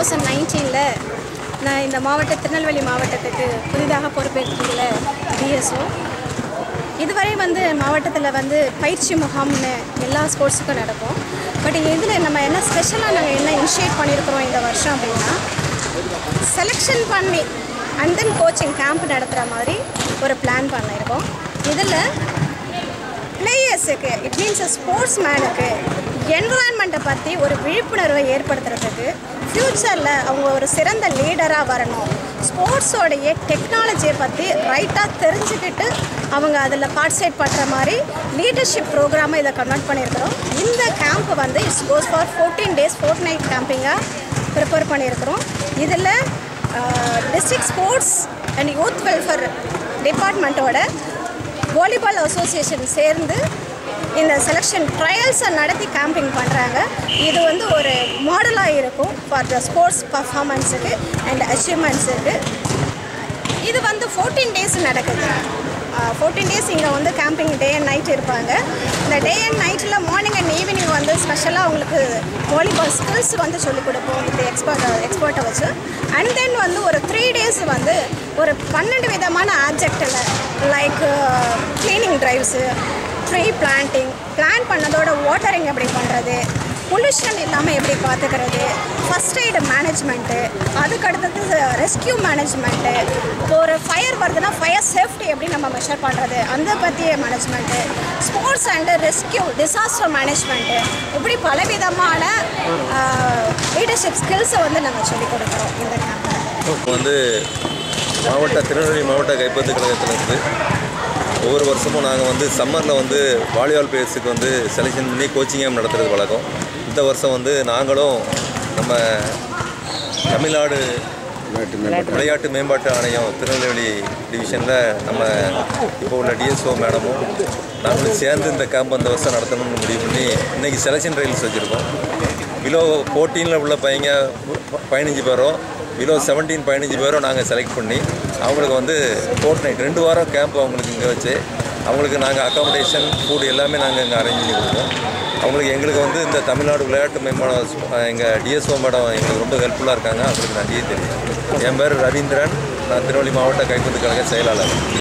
thousand நைன்டீனில் நான் இந்த மாவட்ட திருநெல்வேலி மாவட்டத்துக்கு புதிதாக பொறுப்பேற்றுள்ள டிஎஸ்ஓ இதுவரை வந்து மாவட்டத்தில் வந்து பயிற்சி முகாம்னு எல்லா ஸ்போர்ட்ஸுக்கும் நடக்கும் பட் இதில் நம்ம என்ன ஸ்பெஷலாக நாங்கள் என்ன இனிஷியேட் பண்ணியிருக்கிறோம் இந்த வருஷம் அப்படின்னா செலெக்ஷன் பண்ணி அண்ட் தென் கோச்சிங் கேம்ப் நடத்துகிற மாதிரி ஒரு பிளான் பண்ணியிருக்கோம் இதில் பிளேயர்ஸுக்கு இட் மீன்ஸ் ஸ்போர்ட்ஸ் மேனுக்கு என்விரான்மெண்ட்டை பற்றி ஒரு விழிப்புணர்வை ஏற்படுத்துறதுக்கு ஃப்யூச்சரில் அவங்க ஒரு சிறந்த லீடராக வரணும் ஸ்போர்ட்ஸோடைய டெக்னாலஜியை பற்றி ரைட்டாக தெரிஞ்சுக்கிட்டு அவங்க அதில் பார்ட்டிசிபேட் பண்ணுற மாதிரி லீடர்ஷிப் ப்ரோக்ராமை இதை கன்வெர்ட் பண்ணியிருக்கிறோம் இந்த கேம்ப் வந்து it's goes for fourteen days fortnight கேம்பிங்காக ப்ரிப்பேர் பண்ணியிருக்கிறோம் இதில் district sports and youth welfare டிபார்ட்மெண்ட்டோட வாலிபால் அசோசியேஷன் சேர்ந்து இந்த செலெக்ஷன் ட்ரையல்ஸை நடத்தி கேம்பிங் பண்ணுறாங்க இது வந்து ஒரு மாடலாக இருக்கும் ஃபார் த ஸ்போர்ட்ஸ் பர்ஃபார்மன்ஸுக்கு அண்ட் அச்சீவ்மெண்ட்ஸுக்கு இது வந்து ஃபோர்டீன் டேஸ் நடக்குது ஃபோர்டீன் டேஸ் இங்கே வந்து கேம்பிங் டே அண்ட் நைட் இருப்பாங்க இந்த டே அண்ட் நைட்டில் மார்னிங் அண்ட் ஈவினிங் வந்து ஸ்பெஷலாக அவங்களுக்கு வாலிபால் ஸ்கில்ஸ் வந்து சொல்லிக் கொடுப்போம் இந்த எக்ஸ்பர்ட் எக்ஸ்பர்ட்டை வச்சு அண்ட் தென் வந்து ஒரு த்ரீ டேஸ் வந்து ஒரு பன்னெண்டு விதமான ஆப்ஜெக்டில் like cleaning drives tree planting plan பண்ணதோட வாட்டரிங் எப்படி பண்ணுறது பொல்யூஷன் இல்லாமல் எப்படி பார்த்துக்கிறது ஃபஸ்ட் எய்டு மேனேஜ்மெண்ட்டு அதுக்கு அடுத்தது ரெஸ்கியூ மேனேஜ்மெண்ட்டு இப்போ ஒரு ஃபயர் வருதுன்னா ஃபயர் சேஃப்டி எப்படி நம்ம மெஷர் பண்ணுறது அந்த பற்றிய management sports and rescue disaster management இப்படி பலவிதமான லீடர்ஷிப் ஸ்கில்ஸை வந்து நாங்கள் சொல்லிக் கொடுக்குறோம் இந்த கேம்பில் இப்போ வந்து மாவட்ட திருநெல்வேலி மாவட்ட கைப்பந்து கழகத்திலிருந்து ஒவ்வொரு வருஷமும் நாங்கள் வந்து சம்மரில் வந்து வாலிபால் பிளேயர்ஸுக்கு வந்து செலெக்ஷன் பண்ணி கோச்சிங் கேம்ப் நடத்துறது வழக்கம் இந்த வருஷம் வந்து நாங்களும் நம்ம தமிழ்நாடு விளையாட்டு மேம்பாட்டு ஆணையம் திருநெல்வேலி டிவிஷனில் நம்ம இப்போ உள்ள டிஎஸ்ஓ மேடமும் நாங்களும் சேர்ந்து இந்த கேம்ப் இந்த வருஷம் நடத்தணும்னு முடிவு பண்ணி இன்றைக்கி செலெக்ஷன் ட்ரையல்ஸ் வச்சுருக்கோம் பிலோ ஃபோர்டீனில் உள்ள பையங்க ப- பதினஞ்சு பேரும் பிலோ செவன்டீன் பதினஞ்சு பேரும் நாங்கள் செலக்ட் பண்ணி அவங்களுக்கு வந்து ஃபோர்ட் நைட் ரெண்டு வாரம் கேம்ப் அவங்களுக்கு இங்கே வச்சு அவங்களுக்கு நாங்கள் அக்காமடேஷன் ஃபுட் எல்லாமே நாங்கள் இங்கே அரேஞ்ச் பண்ணி கொடுப்போம் அவங்களுக்கு எங்களுக்கு வந்து இந்த தமிழ்நாடு விளையாட்டு மேம்பாடு எங்கள் டிஎஸ்ஓ மேடம் எங்களுக்கு ரொம்ப ஹெல்ப்ஃபுல்லாக இருக்காங்க அவங்களுக்கு நன்றியே தெரியும் என் பேர் ரவீந்திரன் நான் திருவள்ளி மாவட்ட கைப்பந்து கழக செயலாளர்